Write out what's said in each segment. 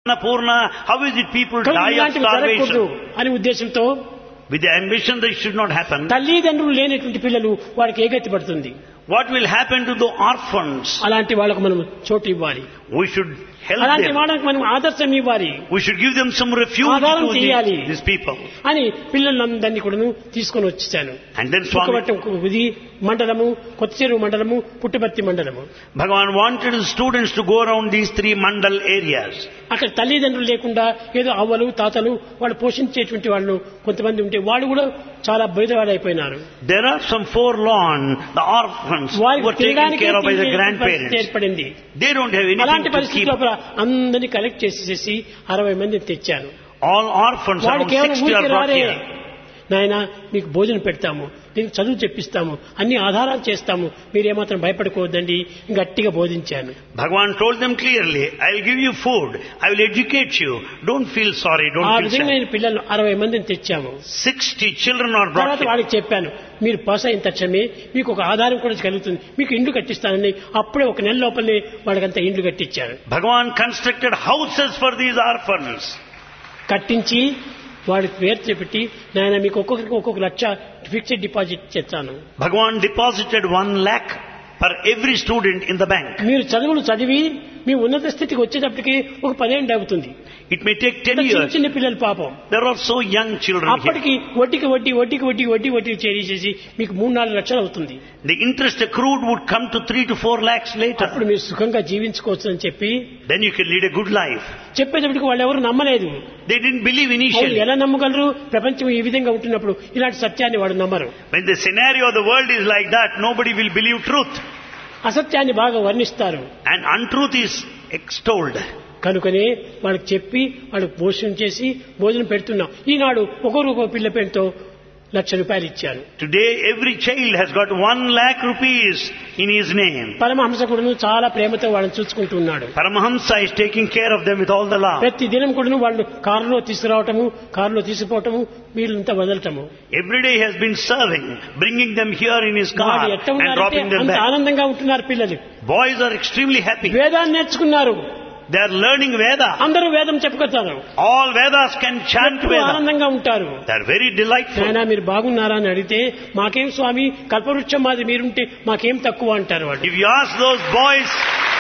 Annapurna, how is it people కానీ die of ఇలాంటివి జరగకూడదు starvation? అనే ఉద్దేశంతో With the ambition that it should not happen, తల్లిదండ్రులు లేనటువంటి పిల్లలు వాడికి ఏగతి పడుతుంది what will happen to the orphans? అలాంటి వాళ్ళకు మనం చోటు ఇవ్వాలి We should help అలాంటి them. వాళ్ళకి మనం ఆదర్శం ఇవ్వాలి We should give them some refuge ఆధారం to చేయాలి. the, these people. అని పిల్లలందరినీ కూడా తీసుకొని వచ్చేసాను And then Swami, చుక్కబట్ట ఇది మండలము కొత్త చెరువు మండలము పుట్టుపర్తి మండలము Bhagavan wanted the students to go around these three mandal areas. అక్కడ తల్లిదండ్రులు లేకుండా ఏదో అవ్వలు తాతలు వాళ్ళు పోషించేటువంటి వాళ్ళు కొంతమంది ఉంటే వాళ్ళు కూడా చాలా బయటవాడైపోయినారు There are some forlorn, the orphans who వారికి were taken తినడానికి care of by the తిండి పరిస్థితి grandparents. ఏర్పడింది They don't have anything అలాంటి to పరిస్థితి keep. లోపల అందరినీ కలెక్ట్ చేసేసి అరవై మందిని తెచ్చాను All orphans, వాడు around కేవలం 60 are ఊరికి brought రారే here. నాయన మీకు భోజనం పెడతాము మీకు చదువు చెప్పిస్తాము అన్ని ఆధారాలు చేస్తాము మీరేమాత్రం భయపడుకోవద్దండి గట్టిగా బోధించాను Bhagavan told them clearly, I'll give you food, I will educate you, don't feel sorry, ఆ don't feel విధంగా sad. నేను పిల్లలు అరవై మందిని తెచ్చాము 60 children are brought తర్వాత here. వాళ్ళకి చెప్పాను మీరు పాస్ అయిన తక్షణమే మీకు ఒక ఆధారం కూడా కలుగుతుంది మీకు ఇండ్లు కట్టిస్తానని అప్పుడే ఒక నెల లోపలనే వాళ్ళకంతా ఇండ్లు కట్టించారు Bhagavan constructed houses for these orphans. కట్టించి వాడికి పేరు పెట్టి నాయన మీకు ఒక్కొక్కరికి ఒక్కొక్క లక్ష ఫిక్స్డ్ డిపాజిట్ చేస్తాను Bhagavan deposited one lakh per every student in the bank. మీరు చదువులు చదివి మీ ఉన్నత స్థితికి వచ్చేటప్పటికి ఒక పదేళ్ళు అవుతుంది It may take 10 చిన్న years. చిన్న పిల్లలు పాపం There are so young children here. అప్పటికి వడ్డీకి వడ్డీ వడ్డీకి వడ్డీ వడ్డీ వడ్డీ చేసేసి మీకు మూడు నాలుగు లక్షలు అవుతుంది The interest accrued would come to 3 to 4 lakhs later. అప్పుడు మీరు సుఖంగా జీవించుకోవచ్చు అని చెప్పి Then you can lead a good life. చెప్పేటప్పటికి వాళ్ళు ఎవరు నమ్మలేదు They didn't believe అవును, initially. ఎలా నమ్మగలరు ప్రపంచం ఈ విధంగా ఉంటున్నప్పుడు ఇలాంటి సత్యాన్ని వాడు నమ్మరు When the scenario of the world is like that, nobody will believe truth. అసత్యాన్ని బాగా వర్ణిస్తారు And untruth is extolled. కనుకనే వాళ్ళకి చెప్పి వాళ్ళకి భోజనం చేసి భోజనం పెడుతున్నాం ఈనాడు ఒకరు ఒక పిల్ల పెంతో లక్ష రూపాయలు ఇచ్చాను Today, every child has got one lakh rupees in his name. పరమహంసకుడును చాలా ప్రేమతో వాళ్ళని చూసుకుంటున్నాడు Paramahamsa is taking care of them with all the love. ప్రతి దినం కూడా వాళ్ళు కారులో తీసుకురావటము కారులో తీసుకుపోవటము వీళ్ళంతా వదలటము Every day he has been serving, bringing them here in his car వాడు ఎట్ట and ఉన్నారంటే dropping them అంత back. ఆనందంగా ఉంటున్నారు పిల్లలు Boys are extremely happy. వేదాన్ని నేర్చుకున్నారు They are learning Veda. అందరూ వేదం చెప్పుకొస్తారు All Vedas can chant ఎప్పుడూ Veda. ఆనందంగా ఉంటారు They are very delightful. నాయనా మీరు బాగున్నారా అని అడిగితే మాకేం స్వామి కల్పవృక్షం మాది మీరుంటే మాకేం తక్కువ అంటారు వాళ్ళు If you ask those boys,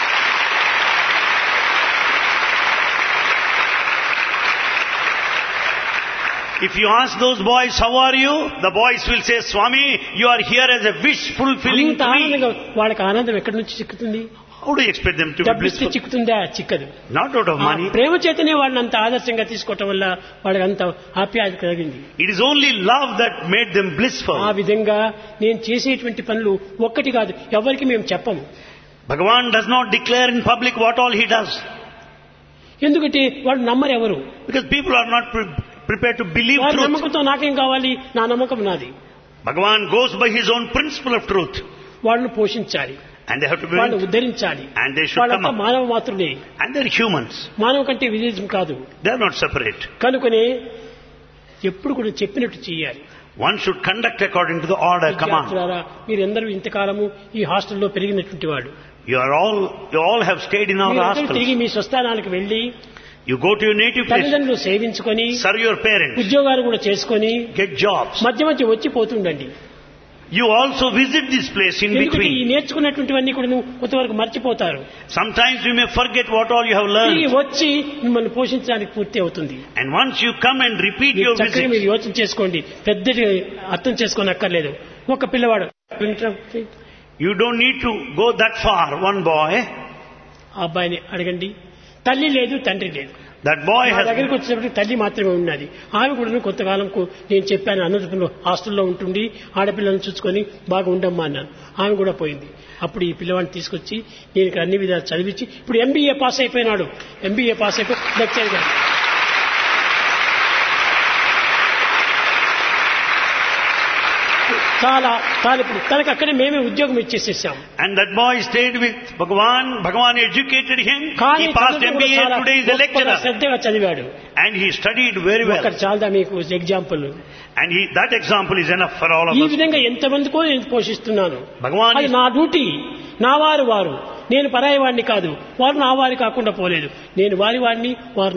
if you ask those boys, how are you? The boys will say, Swami, you are here as a wish fulfilling అంత ఆనందంగా tree. వాళ్ళకి ఆనందం ఎక్కడి నుంచి చిక్కుతుంది How do you expect them to be డబ్బిస్తే blissful? చిక్కుతుందా చిక్కదు Not out of ఆ money. ప్రేమ చేతనే వాళ్ళని అంత ఆదర్శంగా తీసుకోవటం వల్ల వాళ్ళకి అంత ఆప్యాయత కలిగింది It is only love that made them blissful. ఆ విధంగా నేను చేసేటువంటి పనులు ఒక్కటి కాదు ఎవరికి మేము చెప్పము Bhagavan does not declare in public what all he does. ఎందుకంటే వాళ్ళు నమ్మరు ఎవరు Because people are not pre- prepared to believe వారి truth. నమ్మకంతో నాకేం కావాలి నా నమ్మకం నాది Bhagavan goes by his own principle of truth. వాళ్ళని పోషించాలి And they have to be వాళ్ళని ఉద్ధరించాలి And they should వాళ్ళంతా come up. మానవ మాత్రులే And they're humans. మానవ కంటే విదేశం కాదు They are not separate. కనుకనే ఎప్పుడు కూడా చెప్పినట్టు చేయాలి One should conduct according to the order command. విద్యార్థులారా మీరందరూ ఇంతకాలము ఈ హాస్టల్లో పెరిగినటువంటి వాడు You are all, you all have stayed in our మీరందరూ తిరిగి hostels. మీ స్వస్థానానికి వెళ్లి You go to your native place, తల్లిదండ్రులు సేవించుకొని serve your parents, ఉద్యోగాలు కూడా చేసుకొని get jobs. మధ్య మధ్య వచ్చి పోతుండండి You also visit this place in ఎందుకంటే ఈ between. నేర్చుకున్నటువంటివన్నీ కూడా నువ్వు కొంతవరకు మర్చిపోతారు Sometimes you may forget what all you have తిరిగి learned. వచ్చి మిమ్మల్ని పోషించడానికి పూర్తి అవుతుంది And once you come and repeat మీరు your చక్కగా మీరు visit, యోచన చేసుకోండి పెద్ద అర్థం చేసుకొని అక్కర్లేదు ఒక పిల్లవాడు you don't need to go that far. One boy, ఆ అబ్బాయిని అడగండి తల్లి లేదు తండ్రి లేదు that boy నా has దగ్గరికి వచ్చేటప్పటికి తల్లి మాత్రమే ఉన్నది ఆమె కూడా కొంతకాలంకు నేను చెప్పాను అనంతపురంలో హాస్టల్లో ఉంటుండి ఆడపిల్లలను చూసుకొని బాగా ఉండమ్మా అన్నాను ఆమె కూడా పోయింది అప్పుడు ఈ పిల్లవాడిని తీసుకొచ్చి నేను ఇక్కడ అన్ని విధాలు చదివించి ఇప్పుడు ఎంబీఏ పాస్ అయిపోయినాడు ఎంబీఏ పాస్ అయిపోయి లెక్చర్ గారు చాలా తాను ఇప్పుడు తనకు అక్కడే మేమే ఉద్యోగం ఇచ్చేసేసాం And that boy stayed with Bhagavan. Bhagavan educated him. కానీ He passed చదువుకు కూడా MBA. చాలా Today is a గొప్పగా lecturer. శ్రద్ధగా చదివాడు And he studied very well. ఒకటి చాలదా మీకు example And he, that example is enough for all of ఈ us. విధంగా ఎంతమందికో నేను పోషిస్తున్నాను Bhagavan అది is, నా డ్యూటీ నా వారు వారు నేను పరాయి వాడిని కాదు వారు నా వారి కాకుండా పోలేదు నేను వారి వాడిని వారు